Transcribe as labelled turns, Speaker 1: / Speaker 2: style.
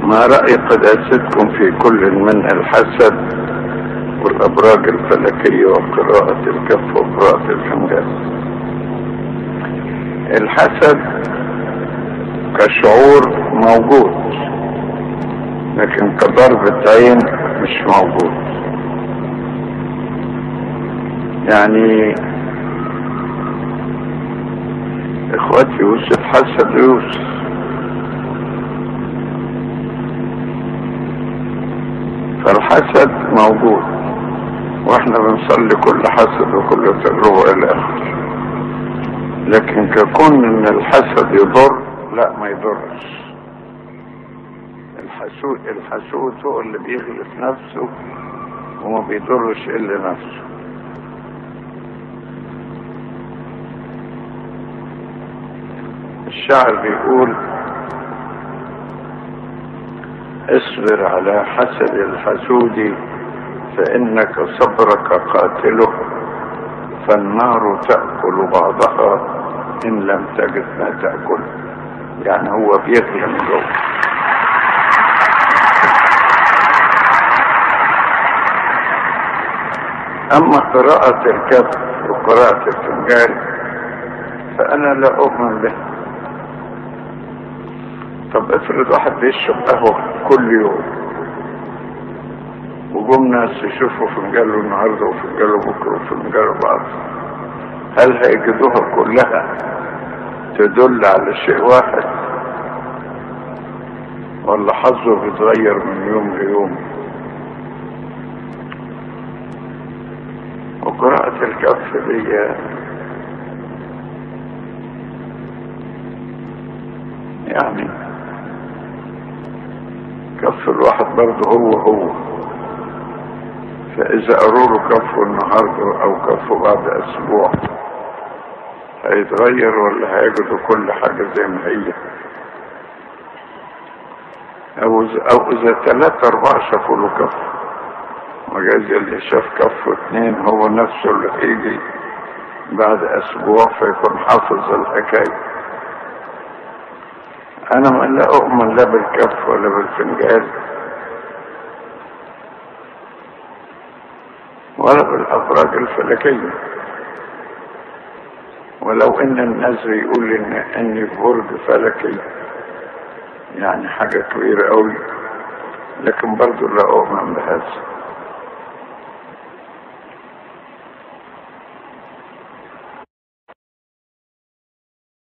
Speaker 1: ما رأي قداستكم في كل من الحسد والأبراج الفلكية وقراءة الكف وقراءة الفنجان الحسد كشعور موجود لكن كضربة عين مش موجود يعني اخواتي يوسف حسد يوسف فالحسد موجود واحنا بنصلي كل حسد وكل تجربة الى اخره لكن ككون ان الحسد يضر لا ما يضرش الحسود الحسود هو اللي بيغلف نفسه وما بيضرش الا نفسه الشاعر بيقول اصبر على حسد الحسود فإنك صبرك قاتله فالنار تأكل بعضها إن لم تجد ما تأكل يعني هو بيغلي من جوه أما قراءة الكف وقراءة الفنجان فأنا لا أؤمن به طب افرض واحد بيشرب قهوة كل يوم وجم ناس يشوفوا فنجاله النهارده وفنجاله بكره وفنجاله بعض هل هيجدوها كلها تدل على شيء واحد ولا حظه بيتغير من يوم ليوم وقراءة الكف دي يعني كف الواحد برضه هو هو فإذا قالوا له كفه النهارده أو كفه بعد أسبوع هيتغير ولا هيجدوا كل حاجة زي ما هي أو إذا, أو إذا ثلاثة أربعة شافوا له كف وجايز اللي شاف كفه اتنين هو نفسه اللي هيجي بعد أسبوع فيكون حافظ الحكاية أنا ما لا أؤمن لا بالكف ولا بالفنجان ولا بالأبراج الفلكية ولو ان الناس بيقول ان اني في برج فلكي يعني حاجة كبيرة قوي لكن برضو لا اؤمن بهذا